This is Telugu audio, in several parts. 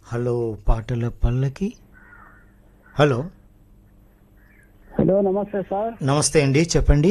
హలో పాటల పల్లకి హలో హలో నమస్తే సార్ నమస్తే అండి చెప్పండి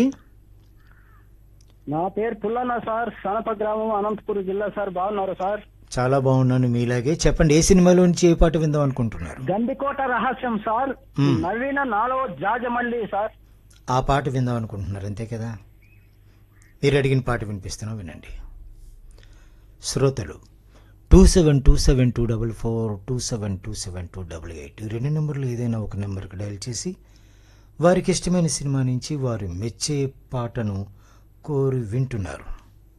నా పేరు పుల్లన్న సార్ సనప గ్రామం అనంతపురం జిల్లా సార్ బాగున్నారు సార్ చాలా బాగున్నాను మీలాగే చెప్పండి ఏ సినిమాలో నుంచి ఏ పాట విందాం అనుకుంటున్నారు గండికోట రహస్యం సార్ మ్మ్. నవీన నాలో జాజమల్లి సార్ ఆ పాట విందాం అనుకుంటున్నారు అంతే కదా మీరు అడిగిన పాట వినిపిస్తున్నాం వినండి శ్రోతలు two seven two seven two double four two seven two seven two double eight ఈ రెండు నెంబర్లు ఏదైనా ఒక నెంబర్కి డయల్ చేసి వారికి ఇష్టమైన సినిమా నుంచి వారు మెచ్చే పాటను కోరి వింటున్నారు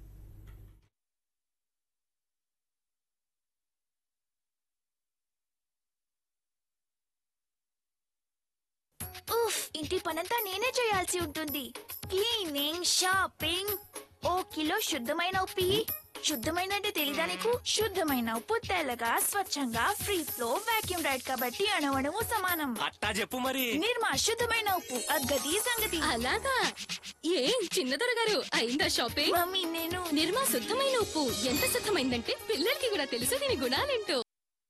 ఉఫ్ ఇంటి పనంతా నేనే చేయాల్సి ఉంటుంది క్లీనింగ్ షాపింగ్ ఓ కిలో శుద్ధమైన ఉప్పు ఇయ్యి. శుద్ధమైన అంటే తెలీదా నీకు శుద్ధమైన ఉప్పు తెల్లగా స్వచ్ఛంగా ఫ్రీ ఫ్లో వాక్యూమ్ రైడ్ కాబట్టి అణవణము సమానం అట్టా చెప్పు మరి నిర్మా శుద్ధమైన ఉప్పు అగ్గది సంగతి అలాగా ఏం చిన్నదొర గారు అయిందా షాపింగ్ మమ్మీ నేను నిర్మా శుద్ధమైన ఉప్పు ఎంత శుద్ధమైందంటే పిల్లలకి కూడా తెలుసు దీని గుణాలేంటో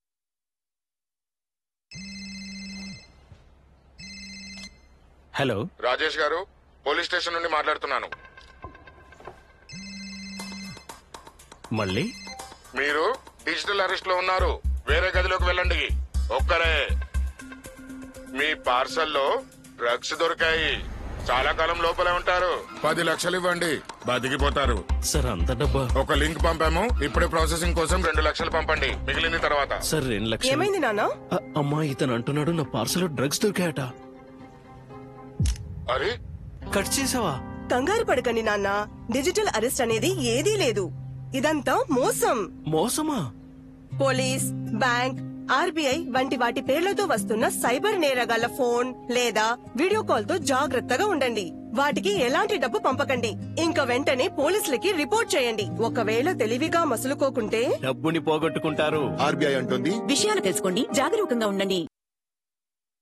హలో రాజేష్ గారు పోలీస్ స్టేషన్ నుండి మాట్లాడుతున్నాను మళ్ళీ మీరు డిజిటల్ అరెస్ట్ లో ఉన్నారు వేరే గదిలోకి వెళ్ళండి ఒక్కరే మీ పార్సల్లో డ్రగ్స్ దొరికాయి చాలా కాలం లోపలే ఉంటారు పది లక్షలు ఇవ్వండి బతికిపోతారు సార్ అంత డబ్బా ఒక లింక్ పంపాము ఇప్పుడే ప్రాసెసింగ్ కోసం రెండు లక్షలు పంపండి మిగిలింది తర్వాత సార్ రెండు లక్షలు ఏమైంది నాన్న అ- అమ్మా ఇతను అంటున్నాడు నా పార్సల్ డ్రగ్స్ దొరికాయట అరే కట్ చేసావా కంగారు పడకండి నాన్న డిజిటల్ అరెస్ట్ అనేది ఏదీ లేదు ఇదంతా మోసం మోసమా పోలీస్ బ్యాంక్ ఆర్బీఐ వంటి వాటి పేర్లతో వస్తున్న సైబర్ నేరగాళ్ల ఫోన్ లేదా వీడియో కాల్ తో జాగ్రత్తగా ఉండండి వాటికి ఎలాంటి డబ్బు పంపకండి ఇంకా వెంటనే పోలీసులకి రిపోర్ట్ చేయండి ఒకవేళ తెలివిగా మసులుకోకుంటే డబ్బుని పోగొట్టుకుంటారు ఆర్బీఐ అంటుంది విషయాలు తెలుసుకోండి జాగరూకంగా ఉండండి